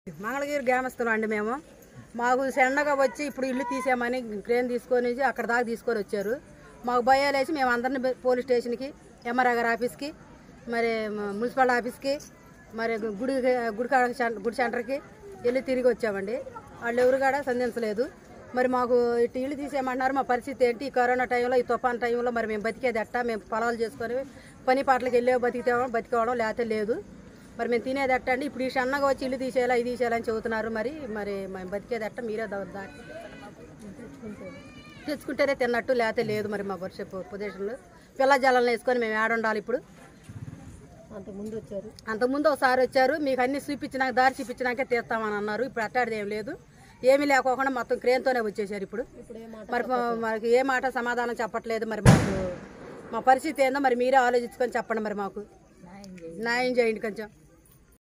మంగళగిరి గ్రామస్తులం అండి మేము మాకు సెండగా వచ్చి ఇప్పుడు ఇల్లు తీసామని క్రేన్ తీసుకొని వచ్చి అక్కడ దాకా తీసుకొని వచ్చారు మాకు భయాలు వేసి మేము అందరిని బ- పోలీస్ స్టేషన్కి ఎంఆర్ఆర్ గారి ఆఫీస్కి మరి మ- మున్సిపల్ ఆఫీస్కి మరి గుడి గుడి కాడ సెం- గుడి సెంటర్కి వెళ్ళి తిరిగి వచ్చామండి వాళ్ళు ఎవరు కూడా సంధించలేదు మరి మాకు ఇటు ఇల్లు తీసేయమన్నారు మా పరిస్థితి ఏంటి ఈ కరోనా టైంలో ఈ తుఫాన్ టైంలో మరి మేము బతికేది ఎట్టా మేము పొలాలు చేసుకొని పని పాటలకు వెళ్ళే బతికితేవడం బతికోవడం లేకపోతే లేదు మరి మేము తినేది ఎట్ట అండి ఇప్పుడు ఈ సన్నగా వచ్చి ఇల్లు తీసేయాలా ఇది తీసేయాలని చెబుతున్నారు మరి మరి మేము బతికేది ఎట్ట మీరే దా దా- తెచ్చుకుంటేనే తిన్నట్టు లేకపోతే లేదు మరి మా వర్ష పొజిషన్లో పిల్ల జలాలను వేసుకొని మేము ఏడుండాలి ఇప్పుడు అంతకుముందు వచ్చారు అంతకుముందు ఒకసారి వచ్చారు మీకు అన్ని చూపించినాక దారి చూపించినాకే తీస్తామని అన్నారు ఇప్పుడు అట్టాడిది ఏం లేదు ఏమీ లేకోకుండా మొత్తం క్రేన్తోనే వచ్చేసారు ఇప్పుడు ఇప్పుడు ఏ మాట మరి మా- మనకి ఏ మాట సమాధానం చెప్పట్లేదు మరి మాకు మా పరిస్థితి ఏందో మరి మీరే ఆలోచించుకొని చెప్పండి మరి మాకు న్యాయం చేయండి కొంచెం